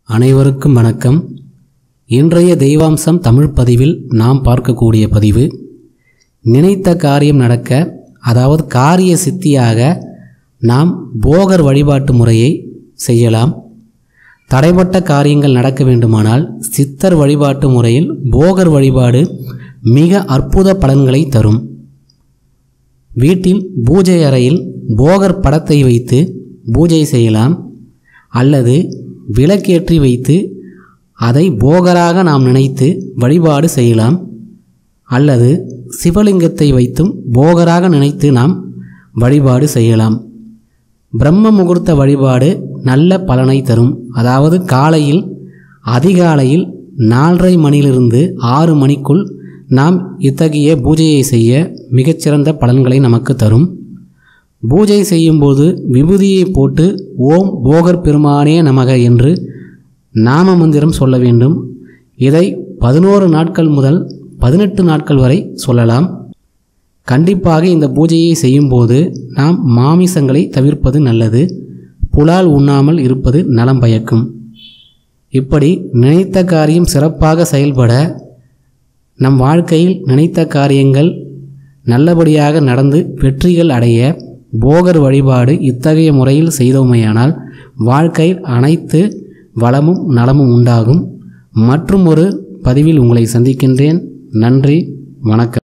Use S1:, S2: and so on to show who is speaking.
S1: அனைவருக்கும் வணக்கம் இன்றைய தெய்வாம்சம் தமிழ் பதிவில் நாம் பார்க்கக்கூடிய பதிவு நினைத்த காரியம் நடக்க அதாவது காரிய சித்தியாக நாம் போகர் வழிபாட்டு முறையை செய்யலாம் தடைப்பட்ட காரியங்கள் நடக்க வேண்டுமானால் சித்தர் வழிபாட்டு முறையில் போகர் வழிபாடு மிக அற்புத பலன்களை தரும் வீட்டில் பூஜை அறையில் போகர் படத்தை வைத்து பூஜை செய்யலாம் அல்லது விளக்கேற்றி வைத்து அதை போகராக நாம் நினைத்து வழிபாடு செய்யலாம் அல்லது சிவலிங்கத்தை வைத்தும் போகராக நினைத்து நாம் வழிபாடு செய்யலாம் பிரம்ம முகூர்த்த வழிபாடு நல்ல பலனை தரும் அதாவது காலையில் அதிகாலையில் நாலரை மணியிலிருந்து ஆறு மணிக்குள் நாம் இத்தகைய பூஜையை செய்ய மிகச்சிறந்த பலன்களை நமக்கு தரும் பூஜை செய்யும்போது விபூதியை போட்டு ஓம் போகர் பெருமானே நமக என்று நாம மந்திரம் சொல்ல வேண்டும் இதை பதினோரு நாட்கள் முதல் பதினெட்டு நாட்கள் வரை சொல்லலாம் கண்டிப்பாக இந்த பூஜையை செய்யும்போது நாம் மாமிசங்களை தவிர்ப்பது நல்லது புலால் உண்ணாமல் இருப்பது நலம் பயக்கும் இப்படி நினைத்த காரியம் சிறப்பாக செயல்பட நம் வாழ்க்கையில் நினைத்த காரியங்கள் நல்லபடியாக நடந்து வெற்றிகள் அடைய போகர் வழிபாடு இத்தகைய முறையில் செய்தோமையானால் வாழ்க்கையில் அனைத்து வளமும் நலமும் உண்டாகும் மற்றும் ஒரு பதிவில் உங்களை சந்திக்கின்றேன் நன்றி வணக்கம்